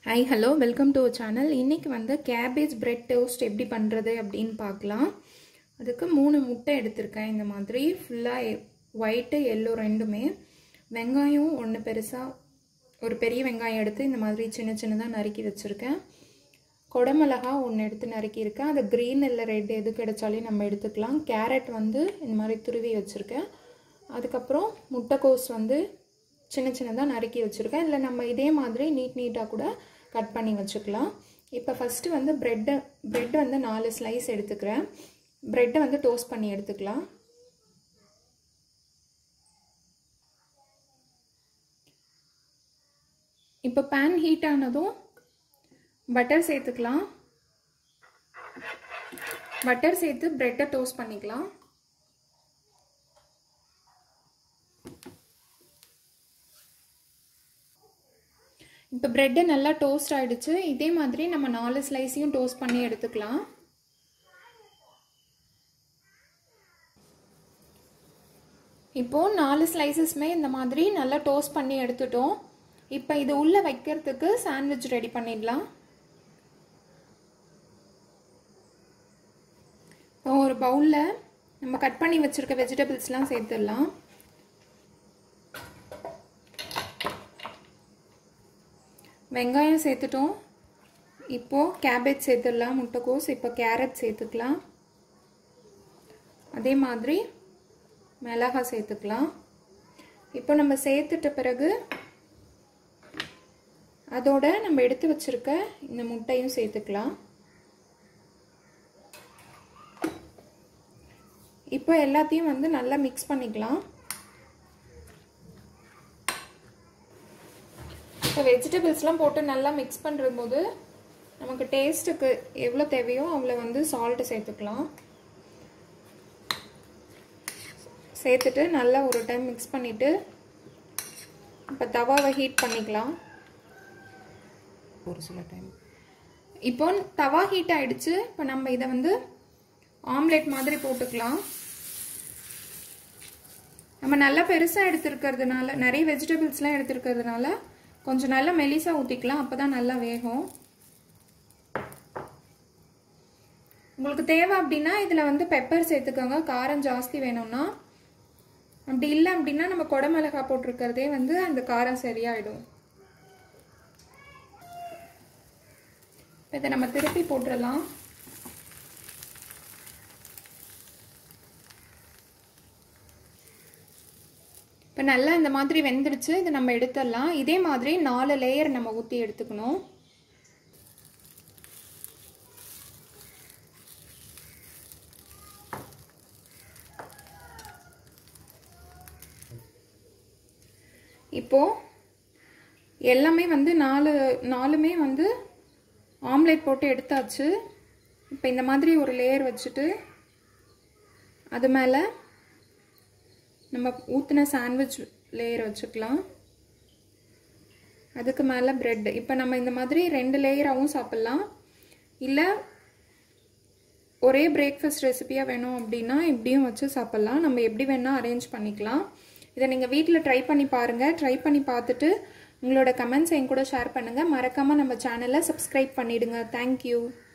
hi hello welcome to channel இன்றைக்கி வந்து cabbage bread toast எப்படி பண்ணுறது அப்படின்னு பார்க்கலாம் அதுக்கு மூணு முட்டை எடுத்திருக்கேன் இந்த மாதிரி ஃபுல்லாக ஒயிட்டு எல்லோ ரெண்டுமே வெங்காயம் ஒன்று பெருசாக ஒரு பெரிய வெங்காயம் எடுத்து இந்த மாதிரி சின்ன சின்னதாக நறுக்கி வச்சுருக்கேன் கொடமிளகா ஒன்று எடுத்து நறுக்கியிருக்கேன் அது க்ரீன் இல்லை ரெட் எது கிடைச்சாலே நம்ம எடுத்துக்கலாம் கேரட் வந்து இந்த மாதிரி துருவி வச்சுருக்கேன் அதுக்கப்புறம் முட்டைக்கோஸ் வந்து சின்ன சின்னதாக நறுக்கி வச்சுருக்கேன் இல்லை நம்ம இதே மாதிரி நீட் நீட்டாக கூட கட் பண்ணி வச்சுக்கலாம் இப்போ ஃபஸ்ட்டு வந்து ப்ரெட்டை ப்ரெட் வந்து நாலு ஸ்லைஸ் எடுத்துக்கிறேன் ப்ரெட்டை வந்து டோஸ்ட் பண்ணி எடுத்துக்கலாம் இப்போ பேன் ஹீட் ஆனதும் பட்டர் சேர்த்துக்கலாம் பட்டர் சேர்த்து ப்ரெட்டை டோஸ்ட் பண்ணிக்கலாம் இப்போ ப்ரெட்டு நல்லா டோஸ்ட் ஆகிடுச்சு இதே மாதிரி நம்ம நாலு ஸ்லைஸையும் டோஸ்ட் பண்ணி எடுத்துக்கலாம் இப்போது நாலு ஸ்லைசஸ்மே இந்த மாதிரி நல்லா டோஸ்ட் பண்ணி எடுத்துட்டோம் இப்போ இது உள்ளே வைக்கிறதுக்கு சாண்ட்விச் ரெடி பண்ணிடலாம் இப்போ ஒரு பவுலில் நம்ம கட் பண்ணி வச்சுருக்க வெஜிடபிள்ஸ்லாம் சேர்த்துடலாம் வெங்காயம் சேர்த்துட்டோம் இப்போது கேபேஜ் சேர்த்துடலாம் முட்டைக்கோஸ் இப்போ கேரட் சேர்த்துக்கலாம் அதே மாதிரி மிளகா சேர்த்துக்கலாம் இப்போ நம்ம சேர்த்துட்ட பிறகு அதோட நம்ம எடுத்து வச்சுருக்க இந்த முட்டையும் சேர்த்துக்கலாம் இப்போ எல்லாத்தையும் வந்து நல்லா மிக்ஸ் பண்ணிக்கலாம் இப்போ வெஜிடபிள்ஸ்லாம் போட்டு நல்லா மிக்ஸ் பண்ணுற போது நமக்கு டேஸ்ட்டுக்கு எவ்வளோ தேவையோ அவ்வளோ வந்து சால்ட்டு சேர்த்துக்கலாம் சேர்த்துட்டு நல்லா ஒரு டைம் மிக்ஸ் பண்ணிவிட்டு இப்போ தவாவை ஹீட் பண்ணிக்கலாம் ஒரு சில டைம் இப்போ தவா ஹீட் ஆகிடுச்சு இப்போ நம்ம இதை வந்து ஆம்லெட் மாதிரி போட்டுக்கலாம் நம்ம நல்லா பெருசாக எடுத்துருக்கிறதுனால நிறைய வெஜிடபிள்ஸ்லாம் எடுத்துருக்கிறதுனால கொஞ்சம் நல்லா மெலிசாக ஊற்றிக்கலாம் அப்போ தான் நல்லா வேகும் உங்களுக்கு தேவை அப்படின்னா இதில் வந்து பெப்பர் சேர்த்துக்கோங்க காரம் ஜாஸ்தி வேணும்னா அப்படி இல்லை அப்படின்னா நம்ம குடமிளகா போட்டிருக்கிறதே வந்து அந்த காரம் சரியாயிடும் இதை நம்ம திருப்பி போட்டுடலாம் இப்போ நல்லா இந்த மாதிரி வெந்துடுச்சு இதை நம்ம எடுத்துடலாம் இதே மாதிரி நாலு லேயர் நம்ம ஊற்றி எடுத்துக்கணும் இப்போது எல்லாமே வந்து நாலு நாலுமே வந்து ஆம்லேட் போட்டு எடுத்தாச்சு இப்போ இந்த மாதிரி ஒரு லேயர் வச்சுட்டு அது மேலே நம்ம ஊற்றின சாண்ட்விச் லேயர் வச்சுக்கலாம் அதுக்கு மேலே ப்ரெட் இப்போ நம்ம இந்த மாதிரி ரெண்டு லேயராகவும் சாப்பிட்லாம் இல்லை ஒரே பிரேக்ஃபாஸ்ட் ரெசிபியாக வேணும் அப்படின்னா இப்படியும் வச்சு சாப்பிட்லாம் நம்ம எப்படி வேணால் அரேஞ்ச் பண்ணிக்கலாம் இதை நீங்கள் வீட்டில் ட்ரை பண்ணி பாருங்கள் ட்ரை பண்ணி பார்த்துட்டு உங்களோட கமெண்ட்ஸ் என் கூட ஷேர் பண்ணுங்கள் மறக்காமல் நம்ம சேனலை சப்ஸ்கிரைப் பண்ணிவிடுங்க தேங்க்யூ